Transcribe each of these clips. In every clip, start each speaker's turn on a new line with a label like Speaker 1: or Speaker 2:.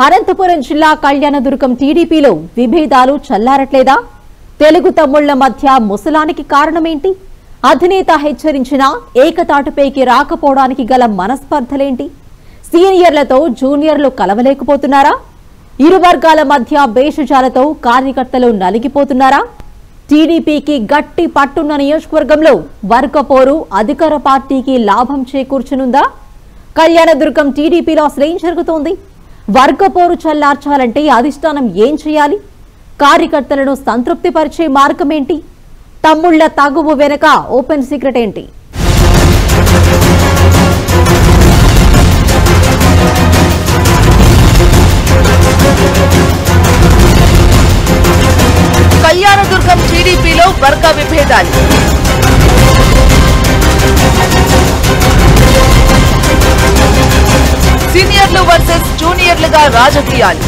Speaker 1: అనంతపురం జిల్లా కళ్యాణదుర్గం టీడీపీలో విభేదాలు చల్లారట్లేదా తెలుగు తమ్ముళ్ల మధ్య ముసలానికి కారణమేంటి అధినేత హెచ్చరించినా ఏకతాటుపైకి రాకపోవడానికి గల మనస్పర్ధలేంటి సీనియర్లతో జూనియర్లు కలవలేకపోతున్నారా ఇరు వర్గాల మధ్య బేషజాలతో కార్యకర్తలు నలిగిపోతున్నారా టీడీపీకి గట్టి పట్టున్న నియోజకవర్గంలో వర్గపోరు అధికార పార్టీకి లాభం చేకూర్చనుందా కళ్యాణదుర్గం టీడీపీలో అసలు ఏం జరుగుతోంది వర్గపోరు చల్లార్చాలంటే అధిష్టానం ఏం చేయాలి కార్యకర్తలను సంతృప్తిపరిచే మార్గమేంటి తమ్ముళ్ల తగువు వెనక ఓపెన్ సీక్రెట్ ఏంటి
Speaker 2: కళ్యాణదుర్గం టీడీపీలో వర్గ విభేదాలు సీనియర్లు వర్సెస్ జూనియర్లుగా రాజకీయాలు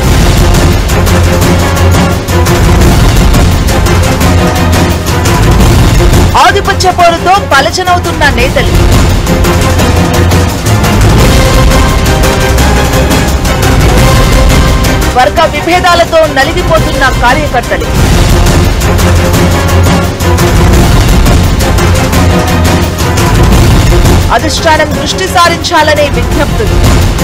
Speaker 2: ఆధిపత్య పోరుతో పలచనవుతున్న నేతలు వర్గ విభేదాలతో నలిగిపోతున్న కార్యకర్తలు అధిష్టానం దృష్టి సారించాలనే విజ్ఞప్తులు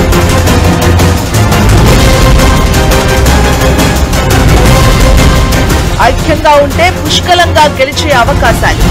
Speaker 2: ఐక్యంగా ఉంటే పుష్కలంగా గెలిచే అవకాశాలు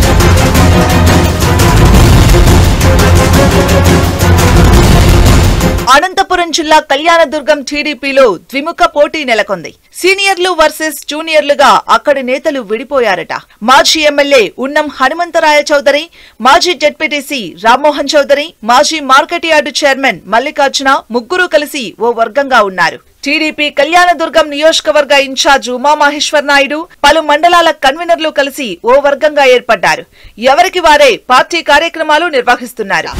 Speaker 2: అనంతపురం జిల్లా కళ్యాణదుర్గం టీడీపీలో ద్విముఖ పోటీ నెలకొంది సీనియర్లు వర్సెస్ జూనియర్లుగా అక్కడి నేతలు విడిపోయారట మాజీ ఎమ్మెల్యే ఉన్నం హనుమంతరాయ చౌదరి మాజీ జడ్పీటీసీ రామ్మోహన్ చౌదరి మాజీ మార్కెట్ యార్డు చైర్మన్ మల్లికార్జున ముగ్గురు కలిసి ఓ వర్గంగా ఉన్నారు టీడీపీ కళ్యాణదుర్గం నియోజకవర్గ ఇన్ఛార్జ్ ఉమామహేశ్వర్ నాయుడు పలు మండలాల కన్వీనర్లు కలిసి ఓ వర్గంగా ఏర్పడ్డారు ఎవరికి వారే పార్టీ కార్యక్రమాలు నిర్వహిస్తున్నారు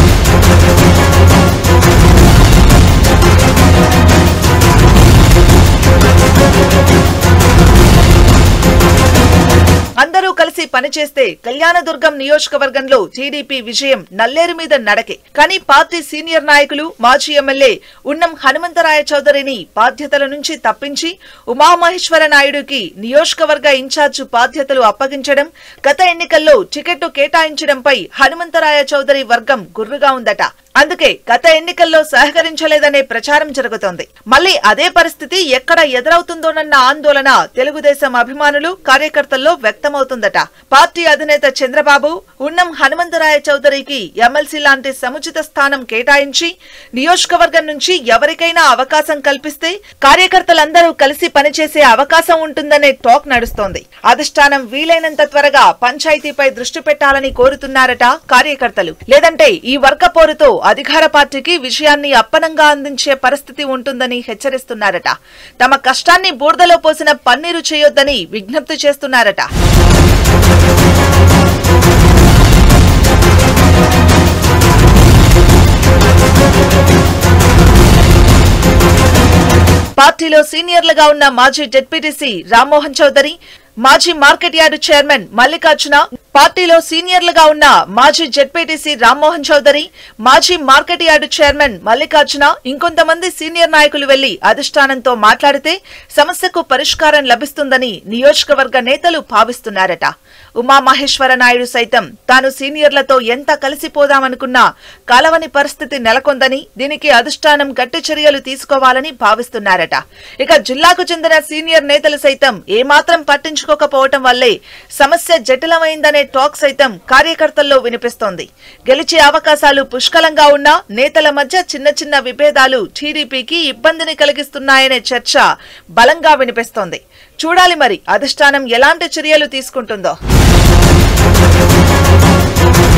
Speaker 2: అందరూ కలిసి పనిచేస్తే కళ్యాణదుర్గం నియోజకవర్గంలో టీడీపీ విజయం నల్లేరు మీద నడకే కానీ పార్టీ సీనియర్ నాయకులు మాజీ ఎమ్మెల్యే ఉన్నం హనుమంతరాయ చౌదరిని బాధ్యతల నుంచి తప్పించి ఉమామహేశ్వర నాయుడుకి నియోజకవర్గ ఇన్ఛార్జు బాధ్యతలు అప్పగించడం గత ఎన్నికల్లో టికెట్టు కేటాయించడంపై హనుమంతరాయ చౌదరి వర్గం గుర్రుగా ఉందట అందుకే గత ఎన్నికల్లో సహకరించలేదనే ప్రచారం జరుగుతోంది మళ్లీ అదే పరిస్థితి ఎక్కడ ఎదురవుతుందోనన్న ఆందోళన తెలుగుదేశం అభిమానులు కార్యకర్తల్లో వ్యక్తమవుతుందట పార్టీ అధినేత చంద్రబాబు ఉన్నం హనుమంతరాయ చౌదరికి ఎమ్మెల్సీ లాంటి సముచిత స్థానం కేటాయించి నియోజకవర్గం నుంచి ఎవరికైనా అవకాశం కల్పిస్తే కార్యకర్తలందరూ కలిసి పనిచేసే అవకాశం ఉంటుందనే టాక్ నడుస్తోంది అధిష్టానం వీలైనంత త్వరగా పంచాయతీపై దృష్టి పెట్టాలని కోరుతున్నారట కార్యకర్తలు లేదంటే ఈ వర్గ పోరుతో అధికార పార్టీకి విజయాన్ని అప్పనంగా అందించే పరిస్థితి ఉంటుందని హెచ్చరిస్తున్నారట తమ కష్టాన్ని బూర్దలో పోసిన పన్నీరు చేయొద్దని విజ్ఞప్తి చేస్తున్నారట పార్టీలో సీనియర్లుగా ఉన్న మాజీ జెడ్పీటీసీ రామ్మోహన్ చౌదరి మాజీ మార్కెట్ యార్డు చైర్మన్ మల్లికార్జున పార్టీలో సీనియర్లుగా ఉన్న మాజీ జెడ్పీటీసీ రామ్మోహన్ చౌదరి మాజీ మార్కెట్ యార్డు చైర్మన్ మల్లికార్జున ఇంకొంతమంది సీనియర్ నాయకులు వెళ్లి అధిష్టానంతో మాట్లాడితే సమస్యకు పరిష్కారం లభిస్తుందని నియోజకవర్గ నేతలు భావిస్తున్నారట ఉమామహేశ్వర నాయుడు సైతం తాను సీనియర్లతో ఎంత కలిసిపోదామనుకున్నా కలవని పరిస్థితి నెలకొందని దీనికి అధిష్టానం గట్టి చర్యలు తీసుకోవాలని భావిస్తున్నారట ఇక జిల్లాకు చెందిన సీనియర్ నేతలు సైతం ఏమాత్రం పట్టించుకోకపోవటం వల్లే సమస్య జటిలమైందనే టాక్ సైతం కార్యకర్తల్లో వినిపిస్తోంది గెలిచే అవకాశాలు పుష్కలంగా ఉన్నా నేతల మధ్య చిన్న చిన్న విభేదాలు టీడీపీకి ఇబ్బందిని కలిగిస్తున్నాయనే చర్చ బలంగా వినిపిస్తోంది చూడాలి మరి అధిష్టానం ఎలాంటి చర్యలు తీసుకుంటుందో